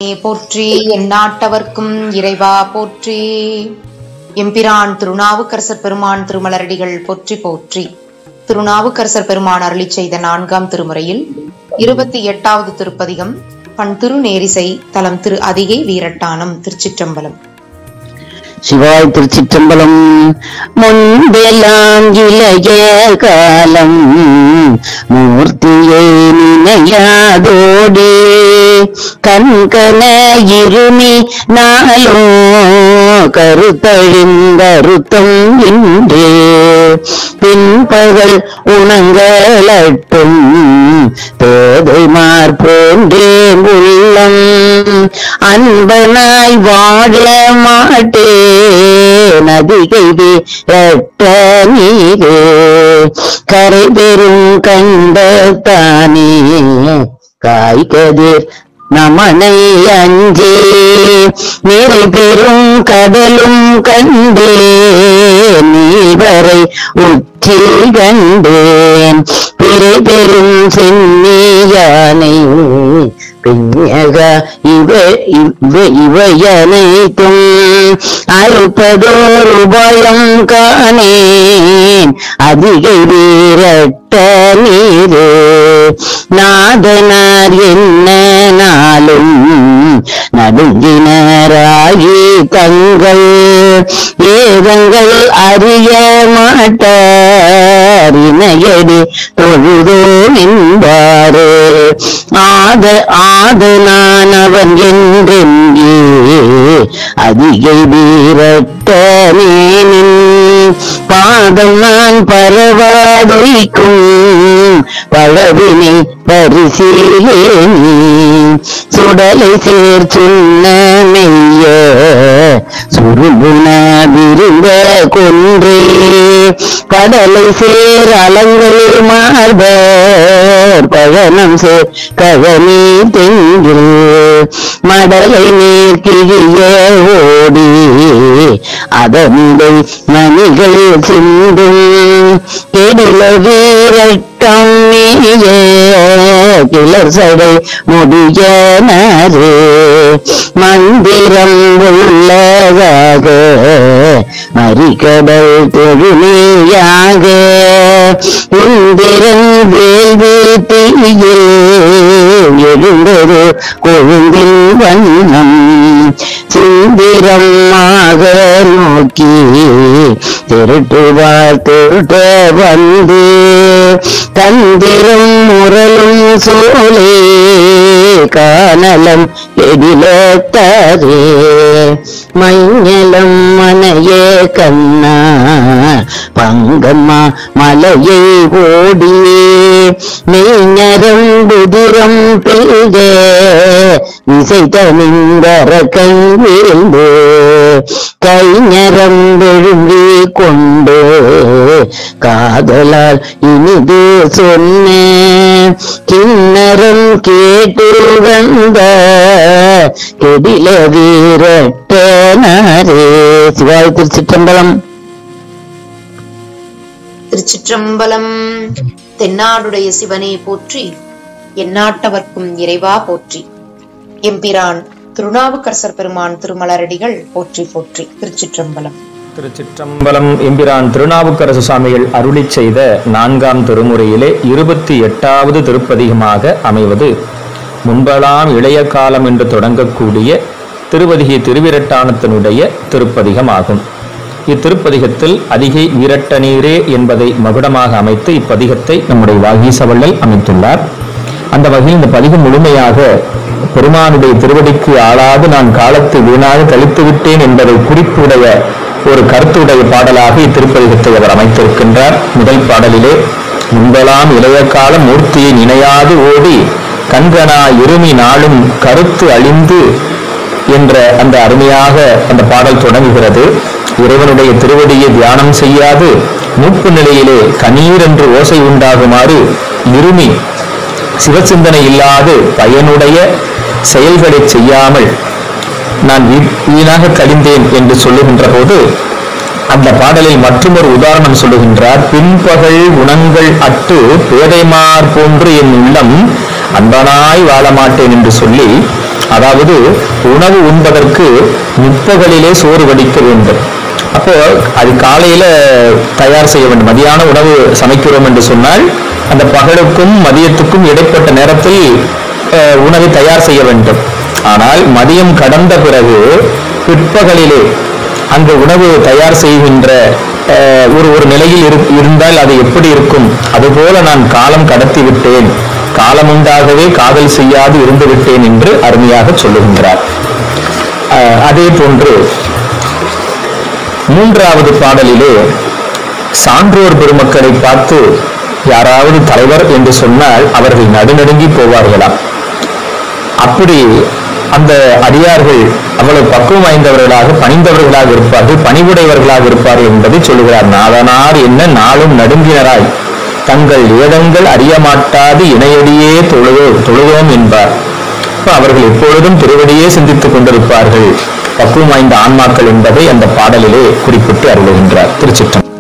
போற்றி எந்நாட்டவர்க்கும் இறைவா போற்றி எம்பிரான் திருநாவுக்கரசர் பெருமான் திருமலரடிகள் போற்றி போற்றி திருநாவுக்கரசர் பெருமான் அருளி செய்த நான்காம் திருமுறையில் இருபத்தி எட்டாவது திருப்பதிகம் பண் திருநேரிசை தலம் திரு அதிகை வீரட்டானம் திருச்சிற்றம்பலம் சிவாய் திருச்சிற்றம்பலம் முன்பெல்லாம் இளைய காலம் மூர்த்தியை நினையாதோடி கண்கன இருமி நாளும் கருத்தழிந்தருத்தம் இன்றே பின்பகல் உணங்களட்டும் பேதைமார் போன்றே உள்ளம் அன்பனாய் வாழ மாட்டேன் அதிகை ரட்ட நீரே கரை பெரும் கண்ட தானே காய்கதிர் நமனை அஞ்சே நிறை பெரும் கடலும் கண்டே நீவரை உச்சி கண்டேன் பிறை பெரும் சென்னியானை பிஞக இவ இவ இவையனைத்தும் அறுப்பதோர் உபயம் காணேன் அதிகை வீரட்ட நீரே நாதனார் என்ன நாளும் நடுங்கினராகி தங்கள் ஏதங்கள் அறிய மாட்டார் இணையடி தொழுதோ என்பாரே ஆத ஆத நான் அவன் என்றெங்கே அதிகை வீரட்ட மேனின் பாதம் நான் பரவாதைக்கும் பழவினை பரிசீலேனி சுடலை சேர் சொன்ன மெய்ய சுருகுண விரும்ப கொன்றே கடலை சேர் அலங்கள் மார்பர் பழனம் சேர் கழனி தெங்கில் மடலை நீர் கிழிய ஓடி அதனுடை மணிகள் சிந்தும் கெடில வீரட்டம் நீய கிளர் சடை முடிய நரே மந்திரம் உள்ளதாக மறிகடல் தொழுமையாக இந்திரன் வேள்வி தீயில் எழுந்தது கொழுந்தின் வண்ணம் சிந்திரமாக நோக்கி திருட்டுவார் திருட்ட வந்து தந்திரம் முரலும் சோலே காணலம் எதிலத்தாரே மைஞலம் மனையே கண்ணா பங்கம்மா மலையை ஓடியே மெய்ஞரம் புதிரம் பெய்த இசை தனிந்தர கை வீழ்ந்து கைஞரம் விழுங்கி கொண்டு காதலால் இனிது சொன்ன கிண்ணரம் கேட்டு வந்த கெடில வீரட்ட நாரே சிவாய் திருச்சிற்றம்பலம் திருச்சிற்றம்பலம் தென்னாடுடைய சிவனே போற்றி எந்நாட்டவர்க்கும் இறைவா போற்றி எம்பிரான் திருநாவுக்கரசர் பெருமான் திருமலரடிகள் போற்றி போற்றி திருச்சிற்றம்பலம் திருச்சிற்றம்பலம் எம்பிரான் திருநாவுக்கரசு சுவாமிகள் அருளிச் செய்த நான்காம் திருமுறையிலே இருபத்தி எட்டாவது திருப்பதிகமாக அமைவது முன்பலாம் இளைய காலம் என்று தொடங்கக்கூடிய திருவதிகை திருவிரட்டானத்தினுடைய திருப்பதிகமாகும் இத்திருப்பதிகத்தில் அதிகை வீரட்ட நீரே என்பதை மகுடமாக அமைத்து இப்பதிகத்தை நம்முடைய வாகீசவள்ளல் அமைத்துள்ளார் அந்த வகையில் இந்த பதிகம் முழுமையாக பெருமானுடைய திருவடிக்கு ஆளாது நான் காலத்தை வீணாக கழித்து விட்டேன் என்பதை குறிப்புடைய ஒரு கருத்துடைய பாடலாக இத்திருப்பதிகத்தை அவர் அமைத்திருக்கின்றார் முதல் பாடலிலே முன்பெல்லாம் இளைய கால மூர்த்தியை நினையாது ஓடி கண்கனா இருமி நாளும் கருத்து அழிந்து என்ற அந்த அருமையாக அந்த பாடல் தொடங்குகிறது இறைவனுடைய திருவடியை தியானம் செய்யாது மூப்பு நிலையிலே கணீர் என்று ஓசை உண்டாகுமாறு இருமி சிவசிந்தனை இல்லாது பயனுடைய செயல்களை செய்யாமல் நான் வீ- வீணாக கழிந்தேன் என்று சொல்லுகின்ற போது அந்த பாடலில் மற்றொரு உதாரணம் சொல்லுகின்றார் பின்பகல் உணங்கள் அட்டு பேதைமார் போன்று என் உள்ளம் அன்பனாய் வாழ மாட்டேன் என்று சொல்லி அதாவது உணவு உண்பதற்கு முற்பகலிலே சோறு வடிக்க வேண்டும் அப்போ அது காலையில தயார் செய்ய வேண்டும் மதியான உணவு சமைக்கிறோம் என்று சொன்னால் அந்த பகலுக்கும் மதியத்துக்கும் இடைப்பட்ட நேரத்தில் அஹ், உணவை தயார் செய்ய வேண்டும் ஆனால் மதியம் கடந்த பிறகு பிற்பகலிலே அந்த உணவு தயார் செய்கின்ற அஹ், ஒரு ஒரு நிலையில் இரு- இருந்தால் அது எப்படி இருக்கும் அதுபோல நான் காலம் கடத்தி விட்டேன் காலம் உண்டாகவே காதல் செய்யாது இருந்து விட்டேன் என்று அருமையாக சொல்லுகின்றார் அஹ், அதே போன்று மூன்றாவது பாடலிலே சான்றோர் பெருமக்களை பார்த்து யாராவது தலைவர் என்று சொன்னால் அவர்கள் நடுநடுங்கி போவார்களாம் அப்படி அந்த அடியார்கள் அவ்வளவு பக்குவம் வாய்ந்தவர்களாக பணிந்தவர்களாக இருப்பார்கள் பணிவுடையவர்களாக இருப்பார்கள் என்பதை சொல்லுகிறார் நாதனார் என்ன நாளும் நடுங்கினராய் தங்கள் ஏதங்கள் அறிய மாட்டாது இணையடியே தொழுதோ தொழுதோம் என்பார் அப்ப அவர்கள் எப்பொழுதும் திருவடியே சிந்தித்துக் கொண்டிருப்பார்கள் பக்குவம் வாய்ந்த ஆன்மாக்கள் என்பதை அந்த பாடலிலே குறிப்பிட்டு அருளுகின்றார் திருச்சிற்றம்